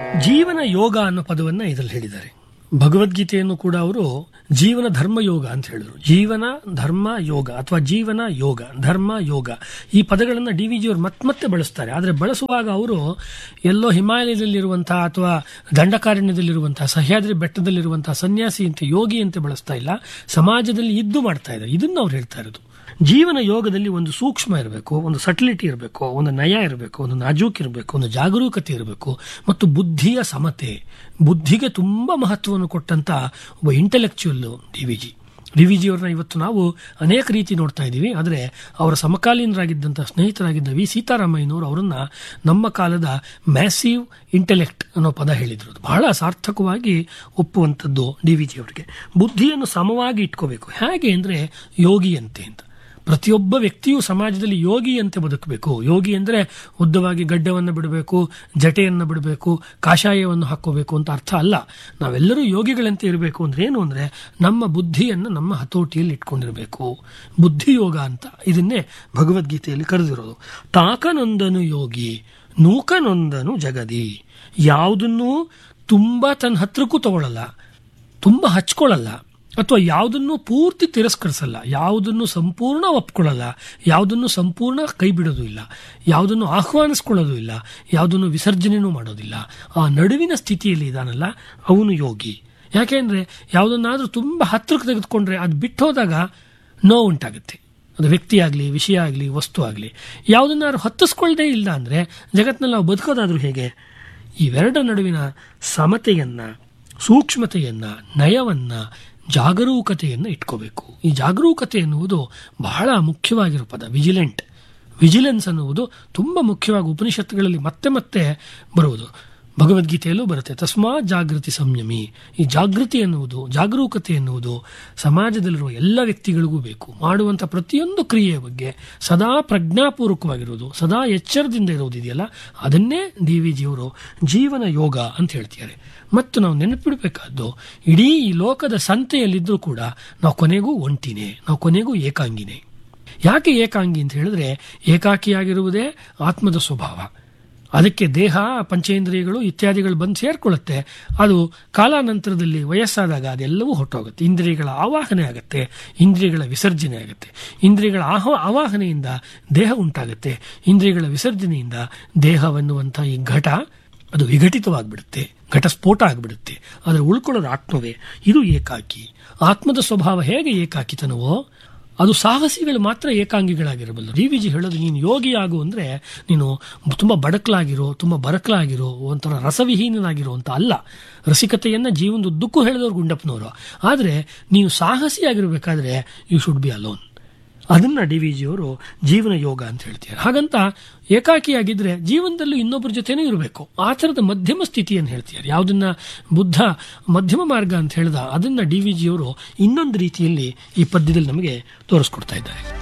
ಜೀವನ ಯೋಗ ಅನ್ನೋ ಪದವನ್ನ ಇದರಲ್ಲಿ ಹೇಳಿದ್ದಾರೆ ಭಗವದ್ಗೀತೆಯನ್ನು ಕೂಡ ಅವರು ಜೀವನ ಧರ್ಮ ಯೋಗ ಅಂತ ಹೇಳಿದ್ರು ಜೀವನ ಧರ್ಮ ಯೋಗ ಅಥವಾ ಜೀವನ ಯೋಗ ಧರ್ಮ ಯೋಗ ಈ ಪದಗಳನ್ನು ಡಿ ವಿ ಜಿಯವರು ಮತ್ತೆ ಮತ್ತೆ ಬಳಸ್ತಾರೆ ಆದರೆ ಬಳಸುವಾಗ ಅವರು ಎಲ್ಲೋ ಹಿಮಾಲಯದಲ್ಲಿರುವಂತಹ ಅಥವಾ ದಂಡಕಾರಣ್ಯದಲ್ಲಿರುವಂತಹ ಸಹ್ಯಾದ್ರಿ ಬೆಟ್ಟದಲ್ಲಿರುವಂತಹ ಸನ್ಯಾಸಿ ಅಂತ ಯೋಗಿ ಅಂತ ಬಳಸ್ತಾ ಇಲ್ಲ ಸಮಾಜದಲ್ಲಿ ಇದ್ದು ಮಾಡ್ತಾ ಇದ್ದಾರೆ ಇದನ್ನು ಅವ್ರು ಹೇಳ್ತಾ ಇರೋದು ಜೀವನ ಯೋಗದಲ್ಲಿ ಒಂದು ಸೂಕ್ಷ್ಮ ಇರಬೇಕು ಒಂದು ಸಟಿಲಿಟಿ ಇರಬೇಕು ಒಂದು ನಯ ಇರಬೇಕು ಒಂದು ನಾಜೂಕ್ ಇರಬೇಕು ಒಂದು ಜಾಗರೂಕತೆ ಇರಬೇಕು ಮತ್ತು ಬುದ್ಧಿಯ ಸಮತೆ ಬುದ್ಧಿಗೆ ತುಂಬಾ ಮಹತ್ವವನ್ನು ಕೊಟ್ಟಂತ ಒಬ್ಬ intellectual D V G D V G ಅವ್ರನ್ನ ಇವತ್ತು ನಾವು ಅನೇಕ ರೀತಿ ನೋಡ್ತಾ ಇದ್ದೀವಿ ಆದರೆ ಅವರ ಸಮಕಾಲೀನರಾಗಿದ್ದಂಥ ಸ್ನೇಹಿತರಾಗಿದ್ದ ವಿ ಸೀತಾರಾಮಯ್ಯನವರು ಅವರನ್ನ ನಮ್ಮ ಕಾಲದ ಮ್ಯಾಸಿವ್ ಇಂಟೆಲೆಕ್ಟ್ ಅನ್ನೋ ಪದ ಹೇಳಿದ್ರು ಅದು ಬಹಳ ಸಾರ್ಥಕವಾಗಿ ಒಪ್ಪುವಂಥದ್ದು ಡಿ ವಿ ಜಿ ಅವರಿಗೆ ಬುದ್ಧಿಯನ್ನು ಸಮವಾಗಿ ಇಟ್ಕೋಬೇಕು ಹೇಗೆ ಅಂದರೆ ಯೋಗಿಯಂತೆ ಅಂತ ಪ್ರತಿಯೊಬ್ಬ ವ್ಯಕ್ತಿಯು ಸಮಾಜದಲ್ಲಿ ಯೋಗಿಯಂತೆ ಬದುಕಬೇಕು ಯೋಗಿ ಅಂದರೆ ಉದ್ದವಾಗಿ ಗಡ್ಡವನ್ನು ಬಿಡಬೇಕು ಜಟೆಯನ್ನು ಬಿಡಬೇಕು ಕಾಷಾಯವನ್ನು ಹಾಕೋಬೇಕು ಅಂತ ಅರ್ಥ ಅಲ್ಲ ನಾವೆಲ್ಲರೂ ಯೋಗಿಗಳಂತೆ ಇರಬೇಕು ಅಂದ್ರೆ ಏನು ಅಂದರೆ ನಮ್ಮ ಬುದ್ಧಿಯನ್ನು ನಮ್ಮ ಹತೋಟಿಯಲ್ಲಿ ಇಟ್ಕೊಂಡಿರಬೇಕು ಬುದ್ಧಿಯೋಗ ಅಂತ ಇದನ್ನೇ ಭಗವದ್ಗೀತೆಯಲ್ಲಿ ಕರೆದಿರೋದು ತಾಕನೊಂದನು ಯೋಗಿ ನೂಕನೊಂದನು ಜಗದಿ ಯಾವುದನ್ನೂ ತುಂಬ ತನ್ನ ಹತ್ರಕ್ಕೂ ತಗೊಳ್ಳಲ್ಲ ತುಂಬ ಹಚ್ಕೊಳ್ಳಲ್ಲ ಅಥವಾ ಯಾವುದನ್ನು ಪೂರ್ತಿ ತಿರಸ್ಕರಿಸಲ್ಲ ಯಾವುದನ್ನು ಸಂಪೂರ್ಣ ಒಪ್ಕೊಳ್ಳಲ್ಲ ಯಾವುದನ್ನು ಸಂಪೂರ್ಣ ಕೈ ಬಿಡೋದು ಇಲ್ಲ ಯಾವುದನ್ನು ಆಹ್ವಾನಿಸ್ಕೊಳ್ಳೋದು ಇಲ್ಲ ಯಾವುದನ್ನು ವಿಸರ್ಜನೆಯೂ ಮಾಡೋದಿಲ್ಲ ಆ ನಡುವಿನ ಸ್ಥಿತಿಯಲ್ಲಿ ಇದಾನಲ್ಲ ಅವನು ಯೋಗಿ ಯಾಕೆಂದ್ರೆ ಯಾವುದನ್ನಾದ್ರೂ ತುಂಬ ಹತ್ರಕ್ಕೆ ತೆಗೆದುಕೊಂಡ್ರೆ ಅದು ಬಿಟ್ಟು ಹೋದಾಗ ನೋವು ಉಂಟಾಗುತ್ತೆ ಅದು ವ್ಯಕ್ತಿ ಆಗಲಿ ವಿಷಯ ಆಗಲಿ ವಸ್ತು ಆಗಲಿ ಯಾವುದನ್ನಾದ್ರೂ ಹತ್ತಿಸ್ಕೊಳ್ಳದೆ ಇಲ್ಲ ಅಂದರೆ ಜಗತ್ತಿನಲ್ಲಿ ನಾವು ಬದುಕೋದಾದ್ರೂ ಹೇಗೆ ಇವೆರಡರ ನಡುವಿನ ಸಮತೆಯನ್ನ ಸೂಕ್ಷ್ಮತೆಯನ್ನ ನಯವನ್ನ ಜಾಗರೂಕತೆಯನ್ನು ಇಟ್ಕೋಬೇಕು ಈ ಜಾಗರೂಕತೆ ಎನ್ನುವುದು ಬಹಳ ಮುಖ್ಯವಾಗಿರೋ ಪದ ವಿಜಿಲೆಂಟ್ ವಿಜಿಲೆನ್ಸ್ ಅನ್ನುವುದು ತುಂಬ ಮುಖ್ಯವಾಗಿ ಉಪನಿಷತ್ತುಗಳಲ್ಲಿ ಮತ್ತೆ ಮತ್ತೆ ಬರುವುದು ಭಗವದ್ಗೀತೆಯಲ್ಲೂ ಬರುತ್ತೆ ತಸ್ಮಾ ಜಾಗೃತಿ ಸಂಯಮಿ ಈ ಜಾಗೃತಿ ಎನ್ನುವುದು ಜಾಗರೂಕತೆ ಎನ್ನುವುದು ಸಮಾಜದಲ್ಲಿರುವ ಎಲ್ಲ ವ್ಯಕ್ತಿಗಳಿಗೂ ಬೇಕು ಮಾಡುವಂಥ ಪ್ರತಿಯೊಂದು ಕ್ರಿಯೆಯ ಬಗ್ಗೆ ಸದಾ ಪ್ರಜ್ಞಾಪೂರ್ವಕವಾಗಿರುವುದು ಸದಾ ಎಚ್ಚರದಿಂದ ಇರುವುದಿದೆಯಲ್ಲ ಅದನ್ನೇ ಡಿ ವಿ ಜಿಯವರು ಜೀವನ ಯೋಗ ಅಂತ ಹೇಳ್ತಿದ್ದಾರೆ ಮತ್ತು ನಾವು ನೆನಪಿಡಬೇಕಾದ್ದು ಇಡೀ ಈ ಲೋಕದ ಸಂತೆಯಲ್ಲಿದ್ದರೂ ಕೂಡ ನಾವು ಕೊನೆಗೂ ಒಂಟಿನೇ ನಾವು ಕೊನೆಗೂ ಏಕಾಂಗಿನೇ ಯಾಕೆ ಏಕಾಂಗಿ ಅಂತ ಹೇಳಿದ್ರೆ ಏಕಾಕಿಯಾಗಿರುವುದೇ ಆತ್ಮದ ಸ್ವಭಾವ ಅದಕ್ಕೆ ದೇಹ ಪಂಚೇಂದ್ರಿಯಗಳು ಇತ್ಯಾದಿಗಳು ಬಂದು ಸೇರ್ಕೊಳ್ಳುತ್ತೆ ಅದು ಕಾಲಾನಂತರದಲ್ಲಿ ವಯಸ್ಸಾದಾಗ ಅದೆಲ್ಲವೂ ಹೊಟ್ಟೋಗುತ್ತೆ ಇಂದ್ರಿಯಗಳ ಆವಾಹನೆ ಆಗುತ್ತೆ ಇಂದ್ರಿಯಗಳ ವಿಸರ್ಜನೆ ಆಗುತ್ತೆ ಇಂದ್ರಿಯಗಳ ಆಹ ಆವಾಹನೆಯಿಂದ ದೇಹ ಉಂಟಾಗುತ್ತೆ ಇಂದ್ರಿಯಗಳ ವಿಸರ್ಜನೆಯಿಂದ ದೇಹವೆನ್ನುವಂಥ ಈ ಘಟ ಅದು ವಿಘಟಿತವಾಗಿಬಿಡುತ್ತೆ ಘಟಸ್ಫೋಟ ಆಗಿಬಿಡುತ್ತೆ ಆದರೆ ಉಳ್ಕೊಳ್ಳೋದು ಆತ್ಮವೇ ಇದು ಏಕಾಕಿ ಆತ್ಮದ ಸ್ವಭಾವ ಹೇಗೆ ಏಕಾಕಿತನವೋ ಅದು ಸಾಹಸಿಗಳು ಮಾತ್ರ ಏಕಾಂಗಿಗಳಾಗಿರಬಲ್ಲ ಡಿ ವಿ ಜಿ ಹೇಳೋದು ನೀನು ಯೋಗಿ ಆಗು ಅಂದರೆ ನೀನು ತುಂಬ ಬಡಕಲಾಗಿರೋ ತುಂಬ ಬರಕಲಾಗಿರೋ ಒಂಥರ ರಸವಿಹೀನನಾಗಿರೋ ಅಂತ ಅಲ್ಲ ರಸಿಕತೆಯನ್ನು ಜೀವನದ ಉದ್ದಕ್ಕೂ ಹೇಳಿದವರು ಗುಂಡಪ್ಪನವರು ಆದರೆ ನೀನು ಸಾಹಸಿಯಾಗಿರಬೇಕಾದ್ರೆ ಯು ಶುಡ್ ಬಿ ಅಲೋನ್ ಅದನ್ನ ಡಿ ವಿ ಜಿಯವರು ಜೀವನ ಯೋಗ ಅಂತ ಹೇಳ್ತಾರೆ ಹಾಗಂತ ಏಕಾಕಿಯಾಗಿದ್ರೆ ಜೀವನದಲ್ಲೂ ಇನ್ನೊಬ್ಬರ ಜೊತೆನೂ ಇರಬೇಕು ಆ ಥರದ ಮಧ್ಯಮ ಸ್ಥಿತಿಯನ್ನು ಹೇಳ್ತಾರೆ ಯಾವುದನ್ನ ಬುದ್ಧ ಮಧ್ಯಮ ಮಾರ್ಗ ಅಂತ ಹೇಳ್ದ ಅದನ್ನ ಡಿ ವಿ ಜಿಯವರು ಇನ್ನೊಂದು ರೀತಿಯಲ್ಲಿ ಈ ಪದ್ಯದಲ್ಲಿ ನಮಗೆ ತೋರಿಸ್ಕೊಡ್ತಾ ಇದ್ದಾರೆ